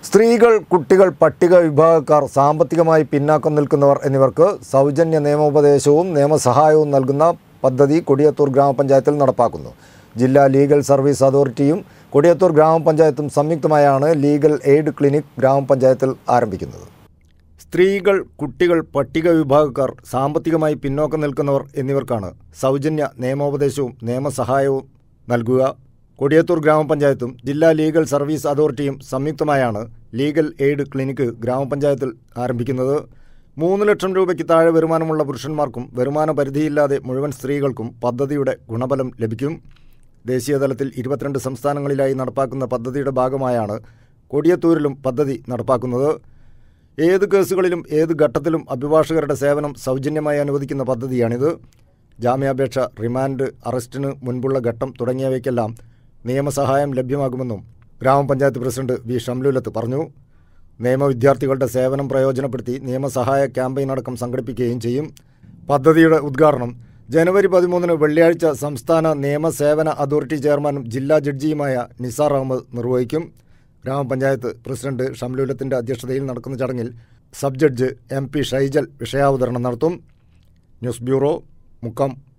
സ്ത്രീകൾ കുട്ടികൾ പട്ടിക വിഭാഗക്കാർ സാമ്പത്തികമായി പിന്നാക്കം നിൽക്കുന്നവർ എന്നിവർക്ക് സൗജന്യ നിയമോപദേശവും നിയമസഹായവും നൽകുന്ന പദ്ധതി കൊടിയത്തൂർ ഗ്രാമപഞ്ചായത്തിൽ നടപ്പാക്കുന്നു ജില്ലാ ലീഗൽ സർവീസ് അതോറിറ്റിയും കൊടിയത്തൂർ ഗ്രാമപഞ്ചായത്തും സംയുക്തമായാണ് ലീഗൽ എയ്ഡ് ക്ലിനിക് ഗ്രാമപഞ്ചായത്തിൽ ആരംഭിക്കുന്നത് സ്ത്രീകൾ കുട്ടികൾ പട്ടിക വിഭാഗക്കാർ സാമ്പത്തികമായി പിന്നോക്കം നിൽക്കുന്നവർ എന്നിവർക്കാണ് സൗജന്യ നിയമോപദേശവും നിയമസഹായവും നൽകുക കൊടിയത്തൂർ ഗ്രാമപഞ്ചായത്തും ജില്ലാ ലീഗൽ സർവീസ് അതോറിറ്റിയും സംയുക്തമായാണ് ലീഗൽ എയ്ഡ് ക്ലിനിക്ക് ഗ്രാമപഞ്ചായത്തിൽ ആരംഭിക്കുന്നത് മൂന്ന് ലക്ഷം രൂപയ്ക്ക് താഴെ വരുമാനമുള്ള പുരുഷന്മാർക്കും വരുമാന പരിധിയില്ലാതെ മുഴുവൻ സ്ത്രീകൾക്കും പദ്ധതിയുടെ ഗുണഫലം ലഭിക്കും ദേശീയതലത്തിൽ ഇരുപത്തിരണ്ട് സംസ്ഥാനങ്ങളിലായി നടപ്പാക്കുന്ന പദ്ധതിയുടെ ഭാഗമായാണ് കൊടിയത്തൂരിലും പദ്ധതി നടപ്പാക്കുന്നത് ഏത് കേസുകളിലും ഏത് ഘട്ടത്തിലും അഭിഭാഷകരുടെ സേവനം സൗജന്യമായി അനുവദിക്കുന്ന പദ്ധതിയാണിത് ജാമ്യാപേക്ഷ റിമാൻഡ് അറസ്റ്റിന് മുൻപുള്ള ഘട്ടം തുടങ്ങിയവയ്ക്കെല്ലാം നിയമസഹായം ലഭ്യമാകുമെന്നും ഗ്രാമപഞ്ചായത്ത് പ്രസിഡന്റ് വി ഷംലുലത്ത് പറഞ്ഞു നിയമവിദ്യാർത്ഥികളുടെ സേവനം പ്രയോജനപ്പെടുത്തി നിയമസഹായ ക്യാമ്പയിൻ അടക്കം സംഘടിപ്പിക്കുകയും ചെയ്യും പദ്ധതിയുടെ ഉദ്ഘാടനം ജനുവരി പതിമൂന്നിന് വെള്ളിയാഴ്ച സംസ്ഥാന നിയമസേവന അതോറിറ്റി ചെയർമാനും ജില്ലാ ജഡ്ജിയുമായ നിസാർ അഹമ്മദ് നിർവഹിക്കും ഗ്രാമപഞ്ചായത്ത് പ്രസിഡന്റ് ഷംലുലത്തിൻ്റെ അധ്യക്ഷതയിൽ നടക്കുന്ന ചടങ്ങിൽ sub judge M P Shaijal വിഷയാവതരണം നടത്തും ന്യൂസ് ബ്യൂറോ മുക്കം